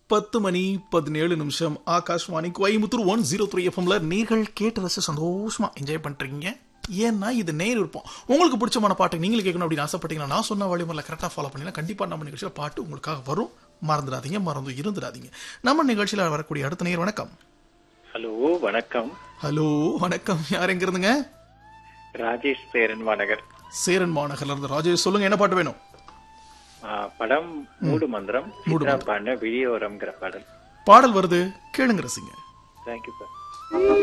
பத்து மணி பதினேழு நிமிஷம் Akashvani Coimbatore one zero three எஃப்எம்ல நீங்கள் கேட்டு ரசிச்சு சந்தோஷமா என்ஜாய் பண்றீங்க ஏன்னா இது நேர் இருப்போம் உங்களுக்கு பிடிச்சமான பாட்டு நீங்களும் கேட்கணும் அப்படின்னு ஆசைப்பட்டீங்கன்னா நான் சொன்ன வழிமுறையில் கரெக்டாக ஃபாலோ பண்ணீங்கன்னா கண்டிப்பாக நம்ம நிகழ்ச்சியில் பாட்டு உங்களுக்காக வரும் மறந்துடாதீங்க மறந்து இருந்துடாதீங்க நம்ம நிகழ்ச்சியில் வரக்கூடிய அடுத்த நேர் வணக்கம் ஹலோ வணக்கம் ஹலோ வணக்கம் யார் எங்க இருந்துங்க ராஜேஷ் பேரன் மாநகர் சேரன் மாநகர்ல இருந்து ராஜேஷ் சொல்லுங்க என்ன பாட்டு வேணும் ஆ, படம் மூடு மந்திரம் மூடு சித்ரா பாடின விழியோரம்ங்கிற பாடல் பாடல் வருது கேளுங்க ரசிங்க தேங்க்யூ சார்